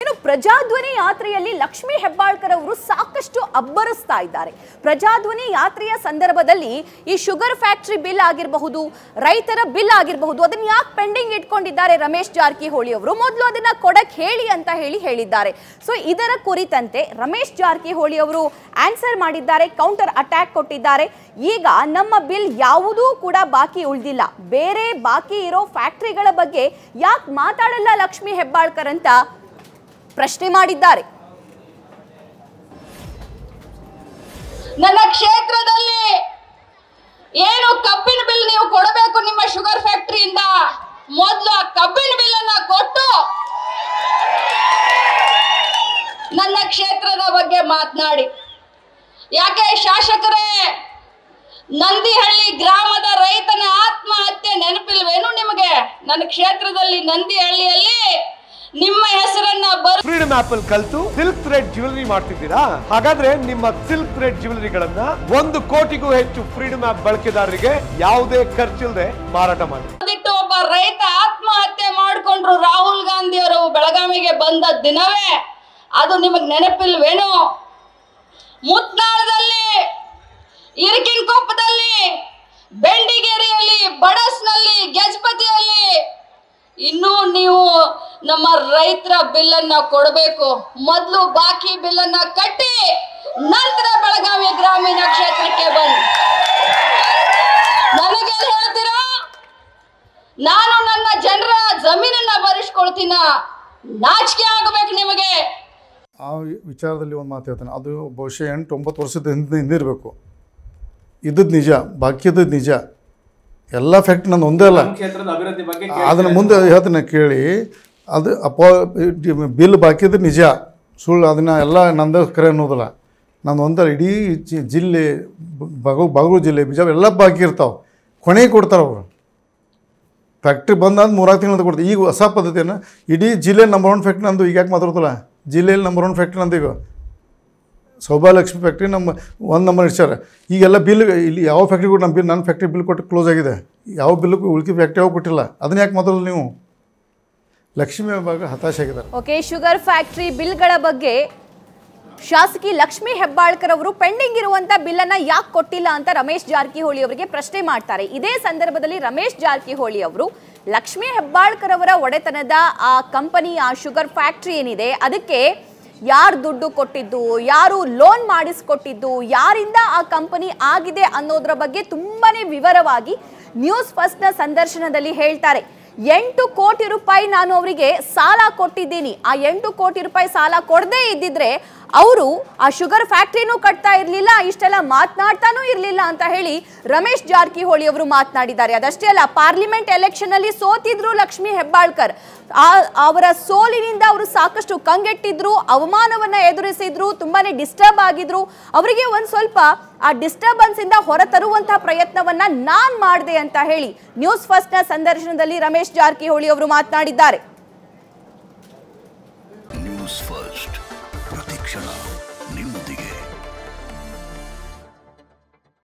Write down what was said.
ಇನ್ನು ಪ್ರಜಾಧ್ವನಿ ಯಾತ್ರೆಯಲ್ಲಿ ಲಕ್ಷ್ಮೀ ಹೆಬ್ಬಾಳ್ಕರ್ ಅವರು ಸಾಕಷ್ಟು ಅಬ್ಬರಿಸ್ತಾ ಇದ್ದಾರೆ ಪ್ರಜಾಧ್ವನಿ ಯಾತ್ರೆಯ ಸಂದರ್ಭದಲ್ಲಿ ಈ ಶುಗರ್ ಫ್ಯಾಕ್ಟರಿ ಬಿಲ್ ಆಗಿರಬಹುದು ರೈತರ ಬಿಲ್ ಆಗಿರಬಹುದು ಅದನ್ನ ಯಾಕೆ ಪೆಂಡಿಂಗ್ ಇಟ್ಕೊಂಡಿದ್ದಾರೆ ರಮೇಶ್ ಜಾರಕಿಹೊಳಿ ಅವರು ಮೊದಲು ಅದನ್ನ ಕೊಡಕ್ ಹೇಳಿ ಅಂತ ಹೇಳಿ ಹೇಳಿದ್ದಾರೆ ಸೊ ಇದರ ಕುರಿತಂತೆ ರಮೇಶ್ ಜಾರಕಿಹೊಳಿ ಅವರು ಆನ್ಸರ್ ಮಾಡಿದ್ದಾರೆ ಕೌಂಟರ್ ಅಟ್ಯಾಕ್ ಕೊಟ್ಟಿದ್ದಾರೆ ಈಗ ನಮ್ಮ ಬಿಲ್ ಯಾವುದೂ ಕೂಡ ಬಾಕಿ ಉಳಿದಿಲ್ಲ ಬೇರೆ ಬಾಕಿ ಇರೋ ಫ್ಯಾಕ್ಟರಿಗಳ ಬಗ್ಗೆ ಯಾಕೆ ಮಾತಾಡಲ್ಲ ಲಕ್ಷ್ಮಿ ಹೆಬ್ಬಾಳ್ಕರ್ ಅಂತ ಪ್ರಶ್ನೆ ಮಾಡಿದ್ದಾರೆ ನನ್ನ ಕ್ಷೇತ್ರದಲ್ಲಿ ಏನು ಕಬ್ಬಿನ ಬಿಲ್ ನೀವು ಕೊಡಬೇಕು ನಿಮ್ಮ ಶುಗರ್ ಫ್ಯಾಕ್ಟರಿಯಿಂದ ಮೊದಲು ಆ ಕಬ್ಬಿನ ಬಿಲ್ ಅನ್ನ ಕೊಟ್ಟು ನನ್ನ ಕ್ಷೇತ್ರದ ಬಗ್ಗೆ ಮಾತನಾಡಿ ಯಾಕೆ ಶಾಸಕರೇ ನಂದಿಹಳ್ಳಿ ಗ್ರಾಮದ ರೈತನ ಆತ್ಮಹತ್ಯೆ ನೆನಪಿಲ್ವೇನು ನಿಮಗೆ ನನ್ನ ಕ್ಷೇತ್ರದಲ್ಲಿ ನಂದಿಹಳ್ಳಿಯಲ್ಲಿ ನಿಮ್ಮ ಹೆಸರನ್ನ ಬರ್ ಫ್ರೀಡಮ್ ಆಪ್ ಅಲ್ಲಿ ಕಲ್ತು ಸಿಲ್ಕ್ ಥ್ರೆಡ್ ಜ್ಯುವೆಲರಿ ಮಾಡ್ತಿದ್ದೀರಾ ಹಾಗಾದ್ರೆ ನಿಮ್ಮ ಸಿಲ್ಕ್ ಥ್ರೆಡ್ ಜ್ಯುವೆಲರಿಗಳನ್ನ ಒಂದು ಕೋಟಿಗೂ ಹೆಚ್ಚು ಫ್ರೀಡಮ್ ಆಪ್ ಬಳಕೆದಾರರಿಗೆ ಯಾವುದೇ ಖರ್ಚಿಲ್ಲದೆ ಮಾರಾಟ ಮಾಡಿ ಬಂದಿಟ್ಟು ಒಬ್ಬ ರೈತ ಆತ್ಮಹತ್ಯೆ ಮಾಡಿಕೊಂಡ್ರು ರಾಹುಲ್ ಗಾಂಧಿ ಅವರು ಬೆಳಗಾವಿಗೆ ಬಂದ ದಿನವೇ ಅದು ನಿಮಗ್ ನೆನಪಿಲ್ವೇನು ಮುತ್ನಾಳದಲ್ಲಿ ಇರಿಕಿನಕೊಪ್ಪದಲ್ಲಿ ಬೆಂಡಿಗೇರಿಯಲ್ಲಿ ಬಡಸ್ನಲ್ಲಿ ಗೆಜಪತಿಯಲ್ಲಿ ಇನ್ನೂ ನೀವು ನಮ್ಮ ರೈತರ ಬಿಲ್ಲನ್ನ ಕೊಡಬೇಕು ಮೊದಲು ಬಾಕಿ ಬಿಲ್ಲನ್ನ ಕಟ್ಟಿ ನಂತರ ಬೆಳಗಾವಿ ಗ್ರಾಮೀಣ ಕ್ಷೇತ್ರಕ್ಕೆ ಬನ್ನಿ ನನಗೆ ಹೇಳ್ತೀರಾ ನಾನು ನನ್ನ ಜನರ ಜಮೀನನ್ನ ಬರಿಸ್ಕೊಳ್ತೀನ ನಾಚಿಕೆ ಆಗಬೇಕು ನಿಮಗೆ ಆ ವಿಚಾರದಲ್ಲಿ ಒಂದು ಮಾತು ಹೇಳ್ತಾನೆ ಅದು ಬಹುಶಃ ಎಂಟು ಒಂಬತ್ತು ವರ್ಷದ ಹಿಂದೆ ಹಿಂದಿರಬೇಕು ಇದ್ದದ್ದು ನಿಜ ಬಾಕಿ ಇದ್ದದ್ದು ನಿಜ ಎಲ್ಲ ಫ್ಯಾಕ್ಟ್ರಿ ನಂದು ಒಂದೇ ಅಲ್ಲ ಕ್ಷೇತ್ರದ ಅಭಿವೃದ್ಧಿ ಬಗ್ಗೆ ಅದನ್ನು ಮುಂದೆ ಹೇಳ್ತಾನೆ ಕೇಳಿ ಅದು ಅಪೋ ಬಿಲ್ ಬಾಕಿ ಇದ್ರೆ ನಿಜ ಸುಳ್ಳು ಅದನ್ನು ಎಲ್ಲ ನಂದು ಕರೆ ಅನ್ನೋದಿಲ್ಲ ನಂದು ಒಂದಲ್ಲ ಇಡೀ ಜಿ- ಜಿಲ್ಲೆ ಬಗ ಬಾಗಲಕೋಟೆ ಜಿಲ್ಲೆ ಬಿಜಾಪುರ ಎಲ್ಲ ಬಾಕಿ ಇರ್ತಾವೆ ಕೊನೆಗೆ ಕೊಡ್ತಾರೆ ಅವರು ಫ್ಯಾಕ್ಟ್ರಿ ಬಂದಾದ ಮೂರಾರು ತಿಂಗಳು ಕೊಡ್ತಾರೆ ಈಗ ಹೊಸ ಪದ್ಧತಿಯನ್ನು ಇಡೀ ಜಿಲ್ಲೆ ನಂಬರ್ ಒನ್ ಫ್ಯಾಕ್ಟ್ರಿ ನಂದು ಈಗ ಯಾಕೆ ಮಾತಾಡ್ತಲ್ಲ ಜಿಲ್ಲೆಯಲ್ಲಿ ನಂಬರ್ ಒನ್ ಫ್ಯಾಕ್ಟ್ರಿ ನಂದು ಈಗ ಸೌಭಾಲಕ್ಷ್ಮಿ ಫ್ಯಾಕ್ಟ್ರಿ ನಮ್ಮ ಒಂದು ನಂಬರ್ ಇಡ್ಸ್ಯಾರ ಈಗೆಲ್ಲ ಬಿಲ್ ಇಲ್ಲಿ ಯಾವ ಫ್ಯಾಕ್ಟ್ರಿಗೂ ನಮ್ಮ ಬಿಲ್ ನನ್ನ ಫ್ಯಾಕ್ಟ್ರಿ ಬಿಲ್ ಕೊಟ್ಟು ಕ್ಲೋಸ್ ಆಗಿದೆ ಯಾವ ಬಿಲ್ಗೂ ಉಳ್ಕಿ ಫ್ಯಾಕ್ಟ್ರಿ ಯಾವ ಕೊಟ್ಟಿಲ್ಲ ಅದನ್ನ ಯಾಕೆ ಮಾತಾಡೋದು ನೀವು ಲಕ್ಷ್ಮಿ ವಿಭಾಗ ಹತಾಶೆ ಆಗಿದ್ದಾರೆ ಓಕೆ ಶುಗರ್ ಫ್ಯಾಕ್ಟರಿ ಬಿಲ್ಗಳ ಬಗ್ಗೆ ಶಾಸಕಿ ಲಕ್ಷ್ಮಿ ಹೆಬ್ಬಾಳ್ಕರ್ ಅವರು ಪೆಂಡಿಂಗ್ ಇರುವಂತ ಬಿಲ್ ಅನ್ನ ಯಾಕೆ ಕೊಟ್ಟಿಲ್ಲ ಅಂತ ರಮೇಶ್ ಜಾರಕಿಹೊಳಿ ಅವರಿಗೆ ಪ್ರಶ್ನೆ ಮಾಡ್ತಾರೆ ಇದೇ ಸಂದರ್ಭದಲ್ಲಿ ರಮೇಶ್ ಜಾರಕಿಹೊಳಿ ಅವರು ಲಕ್ಷ್ಮಿ ಹೆಬ್ಬಾಳ್ಕರ್ ಅವರ ಒಡೆತನದ ಆ ಕಂಪನಿ ಆ ಶುಗರ್ ಫ್ಯಾಕ್ಟರಿ ಏನಿದೆ ಅದಕ್ಕೆ ಯಾರು ದುಡ್ಡು ಕೊಟ್ಟಿದ್ದು ಯಾರು ಲೋನ್ ಮಾಡಿಸ್ಕೊಟ್ಟಿದ್ದು ಯಾರಿಂದ ಆ ಕಂಪನಿ ಆಗಿದೆ ಅನ್ನೋದ್ರ ಬಗ್ಗೆ ತುಂಬಾನೇ ವಿವರವಾಗಿ ನ್ಯೂಸ್ ಫಸ್ಟ್ನ ಸಂದರ್ಶನದಲ್ಲಿ ಹೇಳ್ತಾರೆ ಎಂಟು ಕೋಟಿ ರೂಪಾಯಿ ನಾನು ಅವರಿಗೆ ಸಾಲ ಕೊಟ್ಟಿದ್ದೀನಿ ಆ ಎಂಟು ಕೋಟಿ ರೂಪಾಯಿ ಸಾಲ ಕೊಡದೇ ಇದ್ದಿದ್ರೆ ಅವರು ಆ ಶುಗರ್ ಫ್ಯಾಕ್ಟ್ರಿನೂ ಕಟ್ತಾ ಇರಲಿಲ್ಲ ಇಷ್ಟೆಲ್ಲ ಮಾತನಾಡ್ತಾನೂ ಇರಲಿಲ್ಲ ಅಂತ ಹೇಳಿ ರಮೇಶ್ ಜಾರಕಿಹೊಳಿ ಅವರು ಮಾತನಾಡಿದ್ದಾರೆ ಅದಷ್ಟೇ ಅಲ್ಲ ಪಾರ್ಲಿಮೆಂಟ್ ಎಲೆಕ್ಷನ್ ಅಲ್ಲಿ ಸೋತಿದ್ರು ಲಕ್ಷ್ಮಿ ಹೆಬ್ಬಾಳ್ಕರ್ ಆ ಅವರ ಸೋಲಿನಿಂದ ಅವರು ಸಾಕಷ್ಟು ಕಂಗೆಟ್ಟಿದ್ರು ಅವಮಾನವನ್ನ ಎದುರಿಸಿದ್ರು ತುಂಬಾನೇ ಡಿಸ್ಟರ್ಬ್ ಆಗಿದ್ರು ಅವರಿಗೆ ಒಂದ್ ಸ್ವಲ್ಪ ಆ ಡಿಸ್ಟರ್ಬೆನ್ಸ್ ಇಂದ ಹೊರತರುವಂತಹ ಪ್ರಯತ್ನವನ್ನ ನಾನ್ ಮಾಡಿದೆ ಅಂತ ಹೇಳಿ ನ್ಯೂಸ್ ಫಸ್ಟ್ ನ ಸಂದರ್ಶನದಲ್ಲಿ ರಮೇಶ್ ಜಾರಕಿಹೊಳಿ ಅವರು ಮಾತನಾಡಿದ್ದಾರೆ ನ್ಯೂಸ್ ಫಸ್ಟ್ ಪ್ರತಿಕ್ಷಣ